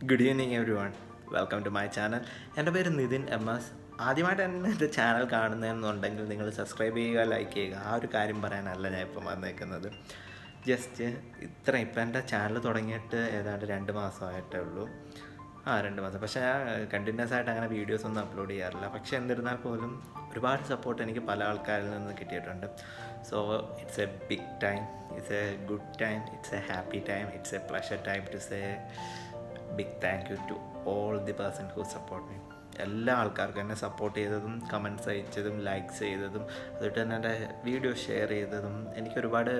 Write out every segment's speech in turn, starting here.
good evening everyone welcome to my channel എൻ്റെ പേര് Nitin M S ആദ്യമായിട്ട് തന്നെ എൻ്റെ ചാനൽ കാണുന്നതെന്നുണ്ടെങ്കിൽ നിങ്ങൾ സബ്സ്ക്രൈബ് ചെയ്യുക ലൈക്ക് ചെയ്യുക ആ ഒരു കാര്യം പറയാനല്ല ഞാൻ ഇപ്പം വന്നേക്കുന്നത് ജസ്റ്റ് ഇത്ര ഇപ്പം എൻ്റെ ചാനൽ തുടങ്ങിയിട്ട് ഏതാണ്ട് രണ്ട് മാസമായിട്ടേ ഉള്ളൂ ആ രണ്ട് മാസം പക്ഷേ ഞാൻ കണ്ടിന്യൂസ് ആയിട്ട് അങ്ങനെ വീഡിയോസ് ഒന്നും അപ്ലോഡ് ചെയ്യാറില്ല പക്ഷേ എന്നിരുന്നാൽ പോലും ഒരുപാട് സപ്പോർട്ട് എനിക്ക് പല ആൾക്കാരിൽ നിന്ന് കിട്ടിയിട്ടുണ്ട് so it's a big time it's a good time it's a happy time it's a pleasure time to say big thank you to all the person who support me എല്ലാ ആൾക്കാർക്കും എന്നെ സപ്പോർട്ട് ചെയ്തതും comments അയച്ചതും likes ചെയ്തതും അതുകൊണ്ട് തന്നെ എൻ്റെ video share ചെയ്തതും എനിക്ക് ഒരുപാട്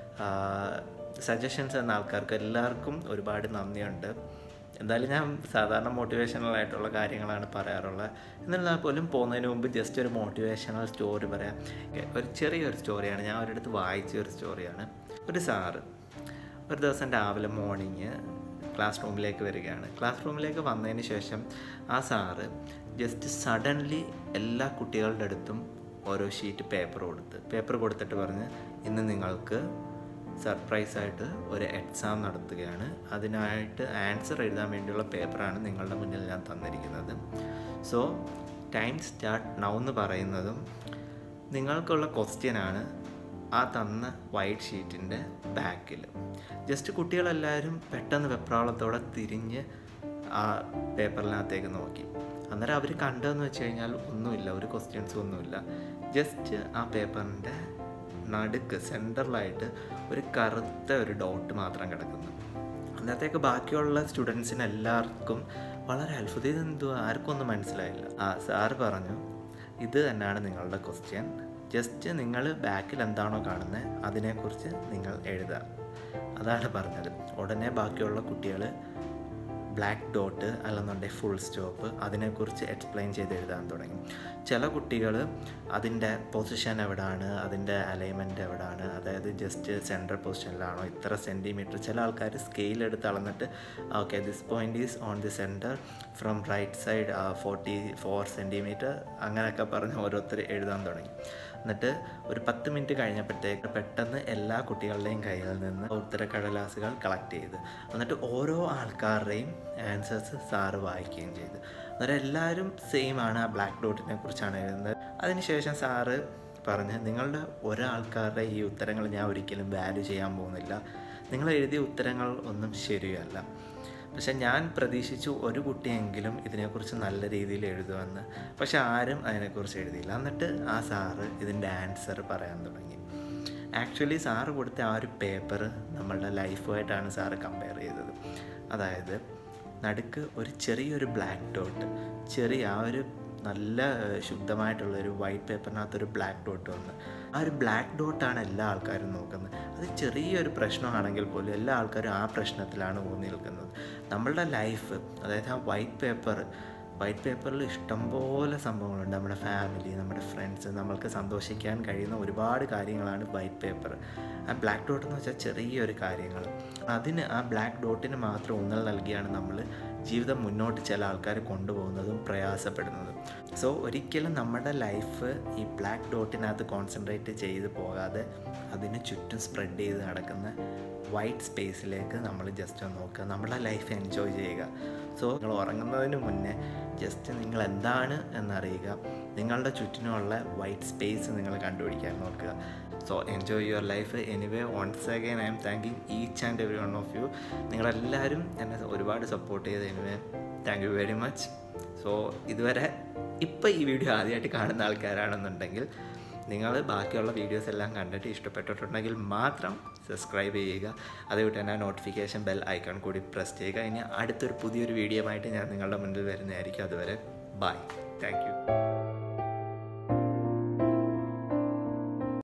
സജഷൻസ് തന്ന ആൾക്കാർക്ക് എല്ലാവർക്കും ഒരുപാട് നന്ദിയുണ്ട് എന്തായാലും ഞാൻ സാധാരണ മോട്ടിവേഷണൽ ആയിട്ടുള്ള കാര്യങ്ങളാണ് പറയാറുള്ളത് എന്നിരുന്നാൽ പോലും പോകുന്നതിന് മുമ്പ് ജസ്റ്റ് ഒരു മോട്ടിവേഷണൽ സ്റ്റോറി പറയാം ഒരു ചെറിയൊരു സ്റ്റോറിയാണ് ഞാൻ ഒരിടത്ത് വായിച്ച ഒരു സ്റ്റോറിയാണ് ഒരു സാറ് ഒരു ദിവസം രാവിലെ മോർണിംഗ് ക്ലാസ് റൂമിലേക്ക് വരികയാണ് ക്ലാസ് റൂമിലേക്ക് വന്നതിന് ശേഷം ആ സാറ് ജസ്റ്റ് സഡൻലി എല്ലാ കുട്ടികളുടെ അടുത്തും ഓരോ ഷീറ്റ് പേപ്പർ കൊടുത്ത് പേപ്പർ കൊടുത്തിട്ട് പറഞ്ഞ് ഇന്ന് നിങ്ങൾക്ക് സർപ്രൈസായിട്ട് ഒരു എക്സാം നടത്തുകയാണ് അതിനായിട്ട് ആൻസർ എഴുതാൻ വേണ്ടിയുള്ള പേപ്പറാണ് നിങ്ങളുടെ മുന്നിൽ ഞാൻ തന്നിരിക്കുന്നത് സോ ടൈം സ്റ്റാർട്ട് നൗ എന്ന് പറയുന്നതും നിങ്ങൾക്കുള്ള ക്വസ്റ്റ്യനാണ് ആ തന്ന വൈറ്റ് ഷീറ്റിൻ്റെ ബാക്കിൽ ജസ്റ്റ് കുട്ടികളെല്ലാവരും പെട്ടെന്ന് വെപ്രാളത്തോടെ തിരിഞ്ഞ് ആ പേപ്പറിനകത്തേക്ക് നോക്കി അന്നേരം അവർ കണ്ടതെന്ന് വെച്ച് കഴിഞ്ഞാൽ ഒന്നുമില്ല ഒരു ക്വസ്റ്റ്യൻസും ഒന്നുമില്ല ജസ്റ്റ് ആ പേപ്പറിൻ്റെ നടുക്ക് സെൻറ്ററിലായിട്ട് ഒരു കറുത്ത ഒരു ഡോട്ട് മാത്രം കിടക്കുന്നു അന്നത്തേക്ക് ബാക്കിയുള്ള സ്റ്റുഡൻസിന് എല്ലാവർക്കും വളരെ അത്ഭുതം ഇതെന്തുവാ ആർക്കും ഒന്നും മനസ്സിലായില്ല ആ സാറ് പറഞ്ഞു ഇത് തന്നെയാണ് നിങ്ങളുടെ ക്വസ്റ്റ്യൻ ജസ്റ്റ് നിങ്ങൾ ബാക്കിൽ എന്താണോ കാണുന്നത് അതിനെക്കുറിച്ച് നിങ്ങൾ എഴുതുക അതാണ് പറഞ്ഞത് ഉടനെ ബാക്കിയുള്ള കുട്ടികൾ ബ്ലാക്ക് ഡോട്ട് അല്ലെന്നുണ്ടെങ്കിൽ ഫുൾ സ്റ്റോപ്പ് അതിനെക്കുറിച്ച് എക്സ്പ്ലെയിൻ ചെയ്ത് എഴുതാൻ തുടങ്ങി ചില കുട്ടികൾ അതിൻ്റെ പൊസിഷൻ എവിടെയാണ് അതിൻ്റെ അലൈൻമെൻറ്റ് എവിടെയാണ് അതായത് ജസ്റ്റ് സെൻട്രൽ പൊസിഷനിലാണോ ഇത്ര സെൻറ്റിമീറ്റർ ചില ആൾക്കാർ സ്കെയിൽ എടുത്ത് അളന്നിട്ട് okay this point is on the centre from right side forty four centimetre അങ്ങനെയൊക്കെ പറഞ്ഞ് ഓരോരുത്തർ എഴുതാൻ തുടങ്ങി എന്നിട്ട് ഒരു പത്ത് മിനിറ്റ് കഴിഞ്ഞപ്പോഴത്തേക്ക് പെട്ടെന്ന് എല്ലാ കുട്ടികളുടെയും കയ്യിൽ നിന്ന് ഉത്തരക്കടലാസുകൾ കളക്ട് ചെയ്ത് എന്നിട്ട് ഓരോ ആൾക്കാരുടെയും ആൻസേഴ്സ് സാറ് വായിക്കുകയും ചെയ്തു അന്നേരം എല്ലാവരും സെയിം ആണ് ആ ബ്ലാക്ക് ഡോട്ടിനെ കുറിച്ചാണ് എഴുതുന്നത് അതിനുശേഷം സാറ് പറഞ്ഞ് നിങ്ങളുടെ ഒരാൾക്കാരുടെ ഈ ഉത്തരങ്ങൾ ഞാൻ ഒരിക്കലും വാല്യൂ ചെയ്യാൻ പോകുന്നില്ല നിങ്ങൾ എഴുതിയ ഉത്തരങ്ങൾ ഒന്നും ശരിയല്ല പക്ഷെ ഞാൻ പ്രതീക്ഷിച്ചു ഒരു കുട്ടിയെങ്കിലും ഇതിനെക്കുറിച്ച് നല്ല രീതിയിൽ എഴുതുമെന്ന് പക്ഷെ ആരും അതിനെക്കുറിച്ച് എഴുതിയില്ല എന്നിട്ട് ആ സാറ് ഇതിൻ്റെ ആൻസർ പറയാൻ തുടങ്ങി ആക്ച്വലി സാറ് കൊടുത്ത ആ ഒരു പേപ്പർ നമ്മളുടെ ലൈഫുമായിട്ടാണ് സാറ് കമ്പയർ ചെയ്തത് അതായത് നടുക്ക് ഒരു ചെറിയൊരു ബ്ലാക്ക് ഡോട്ട് ചെറിയ ആ ഒരു നല്ല ശുദ്ധമായിട്ടുള്ള ഒരു വൈറ്റ് പേപ്പറിനകത്തൊരു ബ്ലാക്ക് ഡോട്ട് വന്ന് ആ ഒരു ബ്ലാക്ക് ഡോട്ടാണ് എല്ലാ ആൾക്കാരും നോക്കുന്നത് അത് ചെറിയൊരു പ്രശ്നമാണെങ്കിൽ പോലും എല്ലാ ആൾക്കാരും ആ പ്രശ്നത്തിലാണ് ഊന്നി നിൽക്കുന്നത് നമ്മളുടെ ലൈഫ് അതായത് ആ വൈറ്റ് പേപ്പർ വൈറ്റ് പേപ്പറിൽ ഇഷ്ടംപോലെ സംഭവങ്ങളുണ്ട് നമ്മുടെ ഫാമിലി നമ്മുടെ ഫ്രണ്ട്സ് നമ്മൾക്ക് സന്തോഷിക്കാൻ കഴിയുന്ന ഒരുപാട് കാര്യങ്ങളാണ് വൈറ്റ് പേപ്പർ ആ ബ്ലാക്ക് ഡോട്ട് എന്ന് വെച്ചാൽ ചെറിയൊരു കാര്യങ്ങൾ അതിന് ആ ബ്ലാക്ക് ഡോട്ടിന് മാത്രം ഊന്നൽ നൽകിയാണ് നമ്മൾ ജീവിതം മുന്നോട്ട് ചില ആൾക്കാർ കൊണ്ടുപോകുന്നതും പ്രയാസപ്പെടുന്നതും സോ ഒരിക്കലും നമ്മുടെ ലൈഫ് ഈ ബ്ലാക്ക് ഡോട്ടിനകത്ത് കോൺസെൻട്രേറ്റ് ചെയ്ത് പോകാതെ അതിന് ചുറ്റും സ്പ്രെഡ് ചെയ്ത് നടക്കുന്ന വൈറ്റ് സ്പേസിലേക്ക് നമ്മൾ ജസ്റ്റ് ഒന്ന് നോക്കുക നമ്മുടെ ലൈഫ് എൻജോയ് ചെയ്യുക സോ നിങ്ങൾ ഉറങ്ങുന്നതിന് മുന്നേ ജസ്റ്റ് നിങ്ങൾ എന്താണ് എന്നറിയുക നിങ്ങളുടെ ചുറ്റിനുമുള്ള വൈറ്റ് സ്പേസ് നിങ്ങൾ കണ്ടുപിടിക്കാൻ നോക്കുക so enjoy your life anyway once again I am thanking each and every one of you നിങ്ങളെല്ലാവരും എന്നെ ഒരുപാട് സപ്പോർട്ട് ചെയ്ത് anyway thank you very much so ഇതുവരെ ഇപ്പോൾ ഈ വീഡിയോ ആദ്യമായിട്ട് കാണുന്ന ആൾക്കാരാണെന്നുണ്ടെങ്കിൽ നിങ്ങൾ ബാക്കിയുള്ള വീഡിയോസ് എല്ലാം കണ്ടിട്ട് ഇഷ്ടപ്പെട്ടിട്ടുണ്ടെങ്കിൽ മാത്രം സബ്സ്ക്രൈബ് ചെയ്യുക അതുകൊണ്ട് തന്നെ നോട്ടിഫിക്കേഷൻ ബെൽ ഐക്കൺ കൂടി പ്രസ് ചെയ്യുക ഇനി അടുത്തൊരു പുതിയൊരു വീഡിയോ ആയിട്ട് ഞാൻ നിങ്ങളുടെ മുന്നിൽ വരുന്നതായിരിക്കും അതുവരെ ബൈ താങ്ക്